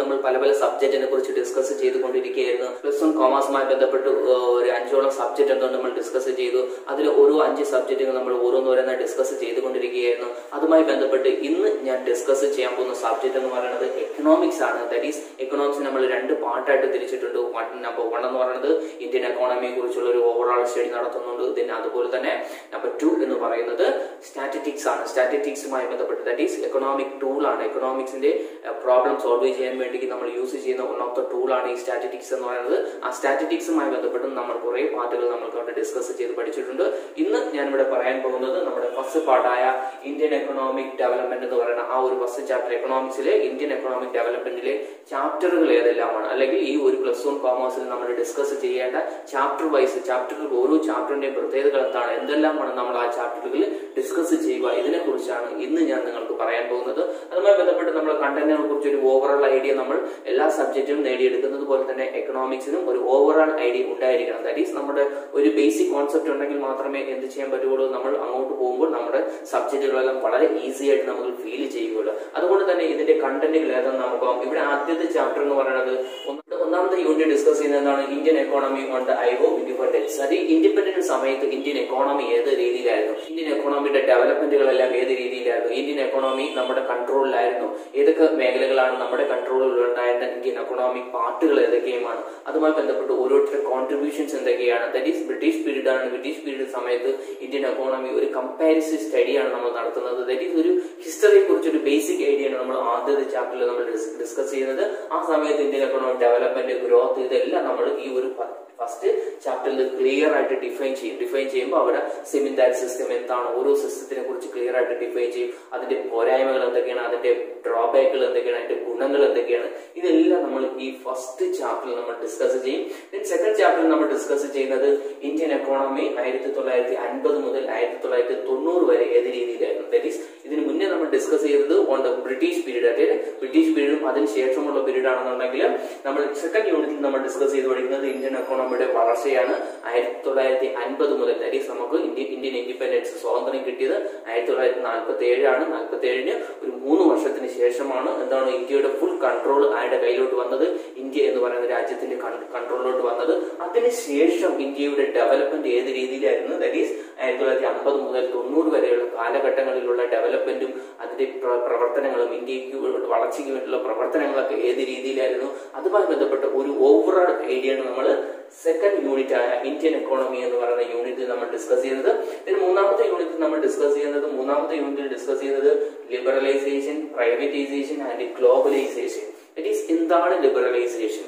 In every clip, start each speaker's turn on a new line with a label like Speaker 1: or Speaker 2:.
Speaker 1: നമ്മൾ പല പല സബ്ജക്റ്റിനെ കുറിച്ച് ഡിസ്കസ് ചെയ്തുകൊണ്ടിരിക്കുകയായിരുന്നു പ്ലസ് വൺ കോമേഴ്സുമായി ബന്ധപ്പെട്ട് ഏഹ്, ഒരു അഞ്ചോളം സബ്ജക്റ്റ് എന്തോ നമ്മൾ ഡിസ്കസ് ചെയ്തു അതിൽ ഓരോ അഞ്ച് സബ്ജക്റ്റുകൾ നമ്മൾ ഓരോന്നോരോന്നായി ഡിസ്കസ് ചെയ്തുകൊണ്ടിരിക്കുകയായിരുന്നു അതുമായി ബന്ധപ്പെട്ട് ഇന്ന് ഞാൻ ഡിസ്കസ് ചെയ്യാൻ പോകുന്ന സബ്ജക്റ്റ് എന്ന് പറയുന്നത് എക്കണോമിക്സ് ആണ് ദാറ്റ് ഈസ് എക്കണോമിക്സ് നമ്മൾ രണ്ട് പാർട്ടായിട്ട് തിരിച്ചിട്ടുണ്ട് വൺ നമ്പർ വൺ എന്ന് പറയുന്നത് ഇന്ത്യൻ എക്കോണമിയെ കുറിച്ചുള്ള ഒരു ഓവറോൾ സ്റ്റഡി നടത്തുന്നുണ്ട് പിന്നെ അതുപോലെ തന്നെ നമ്പർ ടു എന്ന് പറയുന്നത് സ്റ്റാറ്റിറ്റിക്സ് ആണ് സ്റ്റാറ്റിറ്റിക്സുമായി ബന്ധപ്പെട്ട് ദാറ്റ് ഈസ് എക്കണോമിക് ടൂൾ ആണ് എക്കണോമിക്സിന്റെ പ്രോബ്ലം സോൾവ് ചെയ്യാൻ വേണ്ടി നമ്മൾ യൂസ് ചെയ്യുന്ന വൺ ഓഫ് ദ ടൂൾ ആണ് ഈ സ്റ്റാറ്റിറ്റിക്സ് എന്ന് പറയുന്നത് ആ സ്റ്റാറ്റിറ്റിക്സുമായി ബന്ധപ്പെട്ട് നമ്മൾ കുറെ പാർട്ടുകൾ നമ്മൾക്ക് അവിടെ ഡിസ്കസ് ചെയ്ത് പഠിച്ചിട്ടുണ്ട് ഇന്ന് ഞാൻ ഇവിടെ പറയാൻ പോകുന്നത് നമ്മുടെ ഫസ്റ്റ് പാർട്ടായ ഇന്ത്യൻ എക്കണോമിക് ഡെവലപ്മെന്റ് എന്ന് പറയുന്ന ആ ഒരു ഫസ്റ്റ് ചാപ്റ്റർ എക്കണോമിക്സിലെ ഇന്ത്യൻ എക്കണോമിക് ഡെവലപ്മെന്റിലെ ചാപ്റ്ററുകൾ ഏതെല്ലാമാണ് അല്ലെങ്കിൽ ഈ ഒരു പ്ലസ് വൺ കോമേഴ്സിൽ നമ്മൾ ഡിസ്കസ് ചെയ്യേണ്ട ചാപ്റ്റർ വൈസ് ചാപ്റ്ററുകൾ ഓരോ ചാപ്റ്ററിന്റെയും പ്രത്യേകതകൾ എന്താണ് എന്തെല്ലാമാണ് നമ്മൾ ആ ചാപ്റ്ററുകളിൽ ഡിസ്കസ് ചെയ്യുക ഇതിനെ കുറിച്ചാണ് ഇന്ന് ഞാൻ നിങ്ങൾക്ക് പറയാൻ പോകുന്നത് അതുമായി ബന്ധപ്പെട്ട് നമ്മൾ കണ്ടന്റിനെ കുറിച്ച് ഒരു ഓവറോൾ ഐഡിയ നമ്മൾ എല്ലാ സബ്ജക്റ്റിനും നേടിയെടുക്കുന്നത് പോലെ തന്നെ എക്കണോമിക്സിനും ഒരു ഓവറോൾ ഐഡിയ ഉണ്ടായിരിക്കണം ദാറ്റ് ഈസ് നമ്മുടെ ഒരു ബേസിക് കോൺസെപ്റ്റ് ഉണ്ടെങ്കിൽ മാത്രമേ എന്ത് ചെയ്യാൻ പറ്റുള്ളൂ നമ്മൾ അങ്ങോട്ട് പോകുമ്പോൾ നമ്മുടെ സബ്ജക്റ്റുകളെല്ലാം വളരെ ഈസി ആയിട്ട് നമുക്ക് ഫീൽ ചെയ്യുകയുള്ളൂ അതുകൊണ്ട് തന്നെ ഇതിന്റെ കണ്ടന്റുകൾ ഏതെന്ന് നമുക്ക് നോക്കാം. ഇവിടെ ആദ്യത്തെ ചാപ്റ്റർ എന്ന് പറയുന്നത് ഒന്ന് ഒന്നാമത്തെ യൂണിറ്റ് ഡിസ്കസ് ചെയ്യുന്നത് എന്താണ് Indian economy on the eve of independence അത് ഇൻഡിപെൻഡൻസ് സമയത്ത് ഇന്ത്യൻ എക്കോണമി ഏത് രീതിയിലായിരുന്നു ഇന്ത്യൻ എക്കോണമിയുടെ ഡെവലപ്മെന്റുകളെല്ലാം ഏത് രീതിയിലായിരുന്നു ഇന്ത്യൻ എക്കോണമി നമ്മുടെ കൺട്രോളിലായിരുന്നു ഏതൊക്കെ മേഖലകളാണ് നമ്മുടെ കൺട്രോളിൽ ഉണ്ടായിരുന്ന ഇന്ത്യൻ എക്കണോമിക് പാർട്ടുകൾ ഏതൊക്കെയുമാണ് അതുമായി ബന്ധപ്പെട്ട് ഓരോരുത്തരുടെ കോൺട്രിബ്യൂഷൻസ് എന്തൊക്കെയാണ് ദാറ്റ് ഈസ് ബ്രിട്ടീഷ് പീരീഡ് ആണ് ബ്രിട്ടീഷ് പീരീഡ് സമയത്ത് ഇന്ത്യൻ എക്കോണമി ഒരു കമ്പാരിസീവ് സ്റ്റഡിയാണ് നമ്മൾ നടത്തുന്നത് ദാറ്റ് ഈസ് ഒരു ഹിസ്റ്ററിയെ കുറിച്ച് ഒരു ബേസിക് ഐഡിയ ആണ് നമ്മൾ ആദ്യത്തെ ചാപ്റ്ററിൽ നമ്മൾ ഡിസ്കസ് ചെയ്യുന്നത് ആ സമയത്ത് ഇന്ത്യൻ എക്കണോമിക് ഡെവലപ്മെന്റ് ഗ്രോത്ത് ഇതെല്ലാം നമ്മൾ ഈ ഒരു ഫസ്റ്റ് ചാപ്റ്ററിൽ ക്ലിയർ ആയിട്ട് ഡിഫൈൻ ചെയ്യും ഡിഫൈൻ ചെയ്യുമ്പോൾ അവിടെ സെമിൻഡാക് സിസ്റ്റം എന്താണ് ഓരോ സിസ്റ്റത്തിനെ കുറിച്ച് ക്ലിയർ ആയിട്ട് ഡിഫൈൻ ചെയ്യും അതിന്റെ പോരായ്മകൾ എന്തൊക്കെയാണ് അതിന്റെ ഡ്രോബാക്കുകൾ എന്തൊക്കെയാണ് അതിന്റെ ഗുണങ്ങൾ എന്തൊക്കെയാണ് ഇതെല്ലാം നമ്മൾ ഈ ഫസ്റ്റ് ചാപ്റ്ററിൽ നമ്മൾ ഡിസ്കസ് ചെയ്യും ദെൻ സെക്കൻഡ് ചാപ്റ്ററിൽ നമ്മൾ ഡിസ്കസ് ചെയ്യുന്നത് ഇന്ത്യൻ എക്കോണമി ആയിരത്തി തൊള്ളായിരത്തി അൻപത് മുതൽ ആയിരത്തി തൊള്ളായിരത്തി തൊണ്ണൂറ് വരെ ഏത് രീതിയിലായിരുന്നു ദാറ്റ് ഈസ് ഇതിന് മുന്നേ നമ്മൾ ഡിസ്കസ് ചെയ്തത് ഓൺ ദ ബ്രിട്ടീഷ് പീരീഡ് അതായത് ബ്രിട്ടീഷ് പീരീഡും അതിന് ശേഷമുള്ള പീരീഡ് ആണെന്നുണ്ടെങ്കിൽ നമ്മൾ സെക്കൻഡ് യൂണിറ്റിൽ നമ്മൾ ഡിസ്കസ് ചെയ്ത് പഠിക്കുന്നത് ഇന്ത്യൻ എക്കോണമിയുടെ വളർച്ചയാണ് ആയിരത്തി തൊള്ളായിരത്തി അൻപത് മുതൽ ദാറ്റ് ഈസ് നമുക്ക് ഇന്ത്യ ഇന്ത്യൻ ഇൻഡിപെൻഡൻസ് സ്വാതന്ത്ര്യം കിട്ടിയത് ആയിരത്തി തൊള്ളായിരത്തി നാൽപ്പത്തി ഏഴാണ് നാൽപ്പത്തി ഏഴിന് ഒരു മൂന്ന് വർഷത്തിന് ശേഷമാണ് എന്താണ് ഇന്ത്യയുടെ ഫുൾ കൺട്രോൾ അയാളുടെ കയ്യിലോട്ട് വന്നത് ഇന്ത്യ എന്ന് പറയുന്ന രാജ്യത്തിന്റെ കൺട്രോളിലോട്ട് വന്നത് അതിനുശേഷം ഇന്ത്യയുടെ ഡെവലപ്മെന്റ് ഏത് രീതിയിലായിരുന്നു ദാറ്റ് ഈസ് ആയിരത്തി തൊള്ളായിരത്തി അമ്പത് മുതൽ തൊണ്ണൂറ് വരെയുള്ള കാലഘട്ടങ്ങളിലുള്ള ഡെവലപ്മെന്റും അതിന്റെ പ്ര- പ്രവർത്തനങ്ങളും ഇന്ത്യക്ക് വളർച്ചയ്ക്ക് വേണ്ടിയുള്ള പ്രവർത്തനങ്ങളൊക്കെ ഏത് രീതിയിലായിരുന്നു അതുമായി ബന്ധപ്പെട്ട ഒരു ഓവറോൾ ഐഡിയയാണ് നമ്മൾ സെക്കൻഡ് യൂണിറ്റ് ആയ ഇന്ത്യൻ എക്കോണമി എന്ന് പറയുന്ന യൂണിറ്റിൽ നമ്മൾ ഡിസ്കസ് ചെയ്യുന്നത് ഇതിന് മൂന്നാമത്തെ യൂണിറ്റിൽ നമ്മൾ ഡിസ്കസ് ചെയ്യുന്നത് മൂന്നാമത്തെ യൂണിറ്റിൽ ഡിസ്കസ് ചെയ്യുന്നത് liberalisation privatisation and globalisation that is എന്താണ് ലിബറലൈസേഷൻ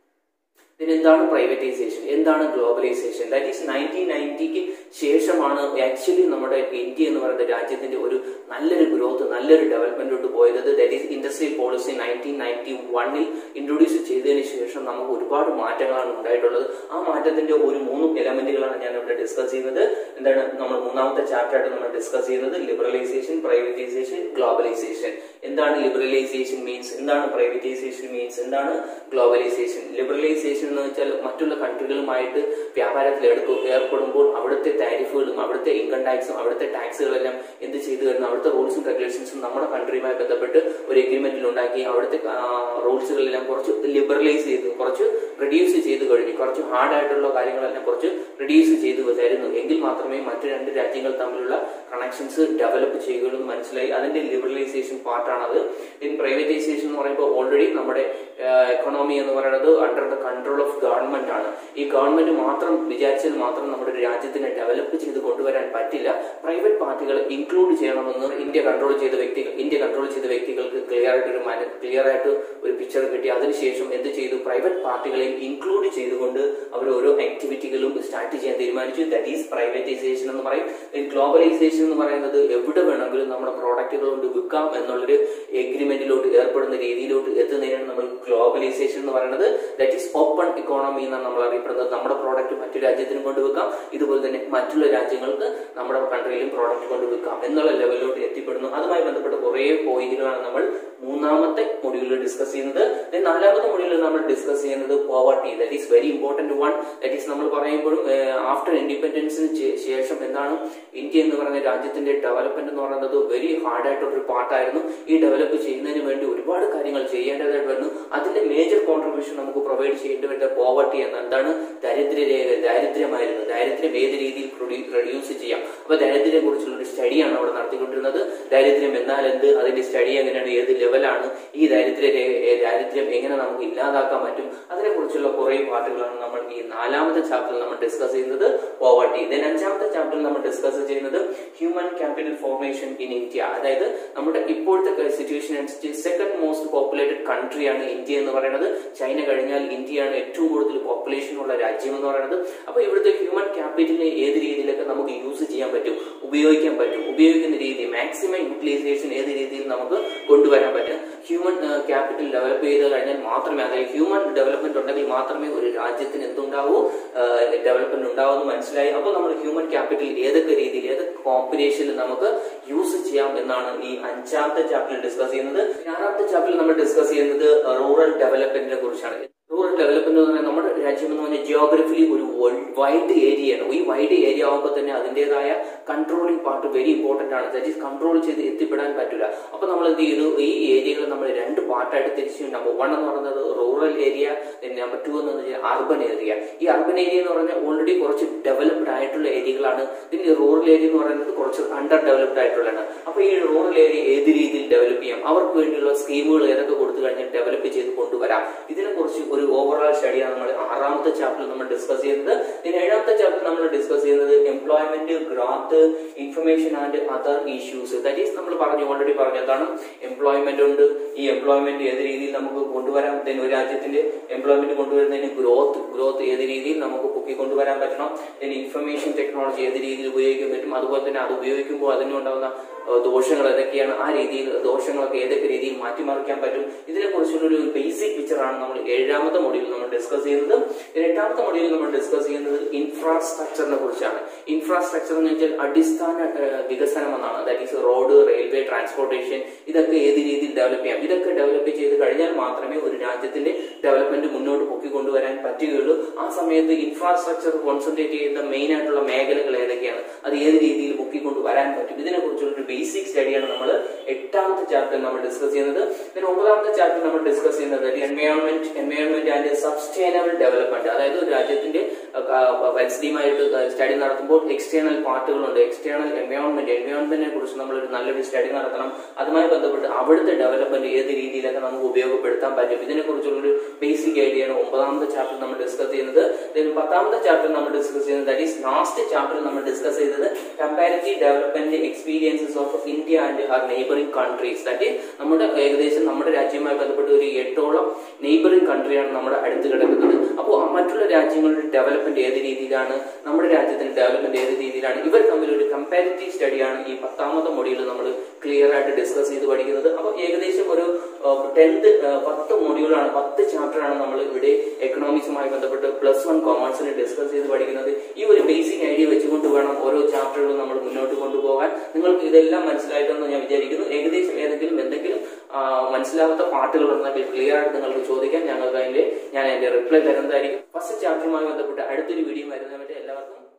Speaker 1: പിന്നെ എന്താണ് പ്രൈവറ്റൈസേഷൻ എന്താണ് ഗ്ലോബലൈസേഷൻ ദാറ്റ് ഈസ് നയൻറ്റീൻ നയൻറ്റിക്ക് ശേഷമാണ് ആക്ച്വലി നമ്മുടെ ഇന്ത്യ എന്ന് പറയുന്ന രാജ്യത്തിന്റെ ഒരു നല്ലൊരു ഗ്രോത്ത് നല്ലൊരു ഡെവലപ്മെന്റിലോട്ട് പോയത് that is industrial policy nineteen ninety വണ്ണിൽ ഇൻട്രൊഡ്യൂസ് ചെയ്തതിന് ശേഷം നമുക്ക് ഒരുപാട് മാറ്റങ്ങളാണ് ഉണ്ടായിട്ടുള്ളത് ആ മാറ്റത്തിന്റെ ഒരു മൂന്ന് എലമെന്റുകളാണ് ഞാൻ ഇവിടെ ഡിസ്കസ് ചെയ്യുന്നത് എന്താണ് നമ്മൾ മൂന്നാമത്തെ ചാപ്റ്റർ ആയിട്ട് നമ്മൾ ഡിസ്കസ് ചെയ്യുന്നത് ലിബറലൈസേഷൻ പ്രൈവറ്റൈസേഷൻ ഗ്ലോബലൈസേഷൻ എന്താണ് ലിബറലൈസേഷൻ മീൻസ് എന്താണ് പ്രൈവറ്റൈസേഷൻ മീൻസ് എന്താണ് ഗ്ലോബലൈസേഷൻ ലിബറലൈസേഷൻ എന്ന് വെച്ചാൽ മറ്റുള്ള കൺട്രികളുമായിട്ട് വ്യാപാരത്തിൽ എടുക്കും ഏർപ്പെടുമ്പോൾ അവിടുത്തെ താരിഫുകളും അവിടുത്തെ ഇൻകം ടാക്സും അവിടുത്തെ ടാക്സുകളെല്ലാം എന്ത് ചെയ്തു വരുന്നു അവിടുത്തെ റൂൾസും റെഗുലേഷൻസും നമ്മുടെ കൺട്രിയുമായി ബന്ധപ്പെട്ട് ഒരു എഗ്രിമെന്റിൽ ഉണ്ടാക്കി അവിടുത്തെ റൂൾസുകളെല്ലാം കുറച്ച് ലിബറലൈസ് ചെയ്ത് കുറച്ച് റിഡ്യൂസ് ചെയ്ത് കഴിഞ്ഞു കുറച്ച് ഹാർഡ് ആയിട്ടുള്ള കാര്യങ്ങളെല്ലാം കുറച്ച് റിഡ്യൂസ് ചെയ്ത് തരുന്നു എങ്കിൽ മാത്രമേ മറ്റു രണ്ട് രാജ്യങ്ങൾ തമ്മിലുള്ള കണക്ഷൻസ് ഡെവലപ്പ് ചെയ്യുകയുള്ളൂ എന്ന് മനസ്സിലായി അതിന്റെ ലിബറലൈസേഷൻ പാർട്ടാണത് ഇൻ പ്രൈവറ്റൈസേഷൻ എന്ന് പറയുമ്പോൾ ഓൾറെഡി നമ്മുടെ എക്കണോമി എന്ന് പറയുന്നത് under the control of government ആണ് ഈ ഗവൺമെന്റ് മാത്രം വിചാരിച്ചാൽ മാത്രം നമ്മുടെ രാജ്യത്തിനെ ഡെവലപ്പ് ചെയ്ത് കൊണ്ടുവരാൻ പറ്റില്ല പ്രൈവറ്റ് പാർട്ടികൾ ഇൻക്ലൂഡ് ചെയ്യണമെന്ന് ഇന്ത്യ കൺട്രോൾ ചെയ്ത വ്യക്തികൾ ഇന്ത്യ കൺട്രോൾ ചെയ്ത വ്യക്തികൾക്ക് ക്ലിയർ ആയിട്ട് ഒരു മന ക്ലിയർ ആയിട്ട് ഒരു പിക്ചർ കിട്ടി അതിനുശേഷം എന്ത് ചെയ്തു പ്രൈവറ്റ് പാർട്ടികളെയും ഇൻക്ലൂഡ് ചെയ്തുകൊണ്ട് അവർ ഓരോ ആക്ടിവിറ്റികളും സ്റ്റാർട്ട് ചെയ്യാൻ തീരുമാനിച്ചു ദാറ്റ് ഈസ് പ്രൈവറ്റൈസേഷൻ എന്ന് പറയും ഗ്ലോബലൈസേഷൻ എന്ന് പറയുന്നത് എവിടെ വേണമെങ്കിലും നമ്മുടെ പ്രോഡക്റ്റുകൾ കൊണ്ട് വിൽക്കാം എന്നുള്ളൊരു എഗ്രിമെന്റിലോട്ട് ഏർപ്പെടുന്ന രീതിയിലോട്ട് എത്തുന്നതിനാണ് നമ്മൾ ഗ്ലോബലൈസേഷൻ എന്ന് പറയുന്നത് ദാറ്റ് ഈസ് ഓപ്പൺ ഇക്കോണമി എന്നാണ് നമ്മൾ അറിയപ്പെടുന്നത് നമ്മുടെ പ്രോഡക്റ്റ് മറ്റു രാജ്യത്തിനും കൊണ്ട് വിൽക്കാം ഇതുപോലെ തന്നെ മറ്റുള്ള രാജ്യങ്ങൾക്ക് നമ്മുടെ കൺട്രിയിലും പ്രോഡക്റ്റ് കൊണ്ട് വിൽക്കാം എന്നുള്ള ലെവലിലോട്ട് എത്തിപ്പെടുന്നു അതുമായി ബന്ധപ്പെട്ട കുറേ പോയിന്റുകളാണ് നമ്മൾ മൂന്നാമത്തെ മൊഡ്യൂളിൽ ഡിസ്കസ് ചെയ്യുന്നത് Then നാലാമത്തെ മൊഡ്യൂളിൽ നമ്മൾ ഡിസ്കസ് ചെയ്യുന്നത് poverty that is very important one that is നമ്മൾ പറയുമ്പോഴും ആഫ്റ്റർ ഇൻഡിപെൻഡൻസിന് ശേഷം എന്താണ് ഇന്ത്യ എന്ന് പറയുന്ന രാജ്യത്തിന്റെ ഡെവലപ്മെന്റ് എന്ന് പറയുന്നത് വെരി ഹാർഡ് ആയിട്ടുള്ള ഒരു പാർട്ടായിരുന്നു ഈ ഡെവലപ്പ് ചെയ്യുന്നതിന് വേണ്ടി ഒരുപാട് കാര്യങ്ങൾ ചെയ്യേണ്ടതായിട്ട് വരുന്നു അതിന്റെ മേജർ കോൺട്രിബ്യൂഷൻ നമുക്ക് പ്രൊവൈഡ് ചെയ്യേണ്ടി വരുന്ന പോവർട്ടി എന്ന എന്താണ് ദരിദ്രരേഖ ദാരിദ്ര്യമായിരുന്നു ദാരിദ്ര്യം ഏത് രീതിയിൽ റെഡ്യൂസ് ചെയ്യാം അപ്പൊ ദാരിദ്ര്യത്തെ കുറിച്ചുള്ള ഒരു സ്റ്റഡിയാണ് അവിടെ നടത്തിക്കൊണ്ടിരുന്നത് ദാരിദ്ര്യം എന്നാൽ എന്ത് അതിന്റെ സ്റ്റഡി എങ്ങനെയാണ് ഏത് ലെവലാണ് ഈ ദാരിദ്ര്യ രേ- ഏ, ദാരിദ്ര്യം എങ്ങനെ നമുക്ക് ഇല്ലാതാക്കാൻ പറ്റും അതിനെ കുറിച്ചുള്ള കുറെ പാട്ടുകളാണ് നമ്മൾ ഈ നാലാമത്തെ ചാപ്റ്ററിൽ നമ്മൾ ഡിസ്കസ് ചെയ്യുന്നത് പോവർട്ടി ഇതിന് അഞ്ചാമത്തെ ചാപ്റ്ററിൽ നമ്മൾ ഡിസ്കസ് ചെയ്യുന്നത് human capital formation in India അതായത് നമ്മുടെ ഇപ്പോഴത്തെ സിറ്റുവേഷൻ അനുസരിച്ച് സെക്കൻഡ് മോസ്റ്റ് പോപ്പുലേറ്റഡ് കൺട്രിയാണ് ഇന്ത്യ എന്ന് പറയുന്നത് ചൈന കഴിഞ്ഞാൽ ഇന്ത്യയാണ് ഏറ്റവും കൂടുതൽ പോപ്പുലേഷൻ ഉള്ള രാജ്യം എന്ന് പറയുന്നത് അപ്പൊ ഇവിടുത്തെ ഹ്യൂമൻ ക്യാപിറ്റലിനെ ഏത് രീതിയിലൊക്കെ നമുക്ക് യൂസ് ചെയ്യാൻ പറ്റും ഉപയോഗിക്കാൻ പറ്റും ഉപയോഗിക്കുന്ന രീതി മാക്സിമം യൂട്ടിലൈസേഷൻ ഏത് രീതിയിൽ നമുക്ക് കൊണ്ടുവരാൻ പറ്റും ഹ്യൂമൻ ക്യാപിറ്റൽ ഡെവലപ്പ് ചെയ്ത് കഴിഞ്ഞാൽ മാത്രമേ അതായത് ഹ്യൂമൻ ഡെവലപ്മെന്റ് ഉണ്ടെങ്കിൽ മാത്രമേ ഒരു രാജ്യത്തിന് എന്തുണ്ടാവൂ ഡെവലപ്മെന്റ് ഉണ്ടാവുമെന്ന് മനസ്സിലായി അപ്പോൾ നമ്മൾ ഹ്യൂമൻ ക്യാപിറ്റൽ ഏതൊക്കെ രീതിയിൽ ഏതൊക്കെ കോമ്പിനേഷനിൽ നമുക്ക് യൂസ് ചെയ്യാം എന്നാണ് ഈ അഞ്ചാമത്തെ ചാപ്റ്ററിൽ ഡിസ്കസ് ചെയ്യുന്നത് ആറാമത്തെ ചാപ്റ്ററിൽ നമ്മൾ ഡിസ്കസ് ചെയ്യുന്നത് റൂറൽ ഡെവലപ്മെന്റിനെ കുറിച്ചാണ് റൂറൽ ഡെവലപ്മെന്റ് എന്ന് പറഞ്ഞാൽ നമ്മുടെ രാജ്യം എന്ന് പറഞ്ഞാൽ ജിയോഗ്രഫിലി ഒരു വൈഡ് ഏരിയയാണ് ഈ വൈഡ് ഏരിയ ആകുമ്പോൾ തന്നെ അതിൻ്റെതായ കൺട്രോളിംഗ് പാർട്ട് വെരി ഇമ്പോർട്ടന്റ് ആണ് ദാറ്റ് ഈസ് കൺട്രോൾ ചെയ്ത് എത്തിപ്പെടാൻ പറ്റില്ല അപ്പൊ നമ്മൾ എന്ത് ചെയ്തു ഈ ഏരിയകൾ നമ്മൾ രണ്ട് പാർട്ടായിട്ട് തിരിച്ചു നമ്പർ വൺ എന്ന് പറയുന്നത് റൂറൽ ഏരിയ നമ്പർ ടു എന്ന് പറഞ്ഞാൽ അർബൻ ഏരിയ ഈ അർബൻ ഏരിയ എന്ന് പറഞ്ഞാൽ ഓൾറെഡി കുറച്ച് ഡെവലപ്ഡ് ആയിട്ടുള്ള ഏരിയകളാണ് പിന്നെ റൂറൽ ഏരിയ എന്ന് പറയുന്നത് കുറച്ച് അണ്ടർ ഡെവലപ്ഡ് ആയിട്ടുള്ളതാണ് അപ്പൊ ഈ റൂറൽ ഏരിയ ഏത് രീതിയിൽ ഡെവലപ്പ് ചെയ്യാം അവർക്ക് വേണ്ടിയുള്ള സ്കീമുകൾ ഏതൊക്കെ കൊടുത്തു കഴിഞ്ഞാൽ ഡെവലപ്പ് ചെയ്ത് കൊണ്ടുവരാം ഇതിനെ കുറിച്ച് ഒരു ഓവറോൾ സ്റ്റഡിയാണ് നമ്മൾ ആറാമത്തെ ചാപ്റ്ററിൽ നമ്മൾ ഡിസ്കസ് ചെയ്യുന്നത് പിന്നെ ഏഴാമത്തെ ചാപ്റ്റർ നമ്മൾ ഡിസ്കസ് ചെയ്യുന്നത് employment growth information and other issues that is നമ്മൾ പറഞ്ഞു ഓൾറെഡി പറഞ്ഞു എന്താണ് എംപ്ലോയ്മെന്റ് ഉണ്ട് ഈ എംപ്ലോയ്മെന്റ് ഏത് രീതിയിൽ നമുക്ക് കൊണ്ടുവരാൻ then ഒരു രാജ്യത്തിന്റെ എംപ്ലോയ്മെന്റ് കൊണ്ടുവരുന്നതിന് ഗ്രോത്ത് ഗ്രോത്ത് ഏത് രീതിയിൽ നമുക്ക് പൊക്കി കൊണ്ടുവരാൻ പറ്റണം then ഇൻഫർമേഷൻ ടെക്നോളജി ഏത് രീതിയിൽ ഉപയോഗിക്കാൻ പറ്റും അതുപോലെ തന്നെ അത് ഉപയോഗിക്കുമ്പോൾ അതിനുണ്ടാകുന്ന ഏഹ്, ദോഷങ്ങൾ ഏതൊക്കെയാണ് ആ രീതിയിൽ ദോഷങ്ങളൊക്കെ ഏതൊക്കെ രീതിയിൽ മാറ്റിമറിക്കാൻ പറ്റും ഇതിനെ കുറിച്ചുള്ള ഒരു ബേസിക് പിക്ചറാണ് നമ്മൾ ഏഴാമത്തെ മൊഡ്യൂൾ നമ്മൾ ഡിസ്കസ് ചെയ്യുന്നത് പിന്നെ എട്ടാമത്തെ മൊഡ്യൂൾ നമ്മൾ ഡിസ്കസ് ചെയ്യുന്നത് ഇൻഫ്രാസ്ട്രക്ചറിനെ കുറിച്ചാണ് ഇൻഫ്രാസ്ട്രക്ചർ എന്ന് വെച്ചാൽ അടിസ്ഥാന ഏഹ്, വികസനം എന്നാണ് that is road railway transportation ഇതൊക്കെ ഏത് രീതിയിൽ ഡെവലപ്പ് ചെയ്യാം ഇതൊക്കെ ഡെവലപ്പ് ചെയ്ത് കഴിഞ്ഞാൽ മാത്രമേ ഒരു രാജ്യത്തിന്റെ ഡെവലപ്മെന്റ് മുന്നോട്ട് പൊക്കി കൊണ്ടുവരാൻ പറ്റുകയുള്ളൂ ആ സമയത്ത് ഇൻഫ്രാസ്ട്രക്ചർ കോൺസെൻട്രേറ്റ് ചെയ്യുന്ന മെയിൻ ആയിട്ടുള്ള മേഖലകൾ ഏതൊക്കെയാണ് അത് ഏത് രീതിയിൽ പൊക്കി കൊണ്ടുവരാൻ പറ്റും ഇതിനെ കുറിച്ചുള്ള ഒരു ബേസിക് സ്റ്റഡിയാണ് നമ്മൾ എട്ടാമത്തെ ചാപ്റ്റർ നമ്മൾ ഡിസ്കസ് ചെയ്യുന്നത് പിന്നെ ഒമ്പതാമത്തെ ചാപ്റ്റർ നമ്മൾ ഡിസ്കസ് ചെയ്യുന്നത് environment environment and sustainable development അതായത് ഒരു രാജ്യത്തിന്റെ പരിസ്ഥിതിയുമായിട്ട് സ്റ്റഡി നടത്തുമ്പോൾ എക്സ്റ്റേണൽ പാർട്ടുകളുണ്ട് എക്സ്റ്റേണൽ എൻവയോൺമെന്റ് എൻവയോൺമെന്റിനെ കുറിച്ച് നമ്മളൊരു നല്ലൊരു സ്റ്റഡി നടത്തണം അതുമായി ബന്ധപ്പെട്ട് അവിടുത്തെ ഡെവലപ്മെന്റ് ഏത് രീതിയിലൊക്കെ നമുക്ക് ഉപയോഗപ്പെടുത്താൻ പറ്റും ഇതിനെ കുറിച്ചുള്ള ഒരു ബേസിക് ഐഡിയയാണ് ഒമ്പതാമത്തെ ചാപ്റ്റർ നമ്മൾ ഡിസ്കസ് ചെയ്യുന്നത് then പത്താമത്തെ ചാപ്റ്റർ നമ്മൾ ഡിസ്കസ് ചെയ്യുന്നത് ദാറ്റ് ഈസ് ലാസ്റ്റ് ചാപ്റ്റർ നമ്മൾ ഡിസ്കസ് ചെയ്തത് comparative development experiences of India and her neighbouring countries that നമ്മുടെ ഏകദേശം നമ്മുടെ രാജ്യവുമായി ബന്ധപ്പെട്ട് ഒരു എട്ടോളം നെയ്ബറിംഗ് കൺട്രിയാണ് നമ്മുടെ അടുത്ത് കിടക്കുന്നത് അപ്പോൾ മറ്റുള്ള രാജ്യങ്ങളുടെ ഡെവലപ്മെന്റ് ഏത് രീതിയിലാണ് നമ്മുടെ രാജ്യത്തിന്റെ ഡെവലപ്മെന്റ് ഏത് രീതിയിലാണ് ഇവർ തമ്മിൽ ഒരു കമ്പാരിറ്റീവ് സ്റ്റഡിയാണ് ഈ പത്താമത്തെ മൊഡ്യൂൾ നമ്മൾ ക്ലിയർ ആയിട്ട് ഡിസ്കസ് ചെയ്ത് പഠിക്കുന്നത് അപ്പോൾ ഏകദേശം ഒരു ടെൻത്ത് പത്ത് മൊഡ്യൂളാണ് പത്ത് ചാപ്റ്ററാണ് നമ്മൾ ഇവിടെ എക്കണോമിക്സുമായി ബന്ധപ്പെട്ട് പ്ലസ് വൺ കോമേഴ്സിന് ഡിസ്കസ് ചെയ്ത് പഠിക്കുന്നത് ഈ ഒരു ബേസിക് ഐഡിയ വെച്ചുകൊണ്ട് വേണം ഓരോ ചാപ്റ്ററുകളും നമ്മൾ മുന്നോട്ട് കൊണ്ടുപോകാൻ നിങ്ങൾക്ക് ഇതെല്ലാം മനസ്സിലായിട്ടെന്ന് ഞാൻ വിചാരിക്കുന്നു ഏകദേശം ഏതെങ്കിലും എന്തെങ്കിലും ആ, മനസ്സിലാവാത്ത പാട്ടുകൾ ഉണ്ടെങ്കിൽ ക്ലിയർ ആയിട്ട് നിങ്ങൾക്ക് ചോദിക്കാൻ ഞങ്ങൾക്ക് അതിന്റെ ഞാൻ അതിന്റെ റിപ്ലൈ തരുന്നതായിരിക്കും ഫസ്റ്റ് ചാപ്റ്ററുമായി ബന്ധപ്പെട്ട് അടുത്തൊരു വീഡിയോ വരുന്നതായിട്ട് എല്ലാവർക്കും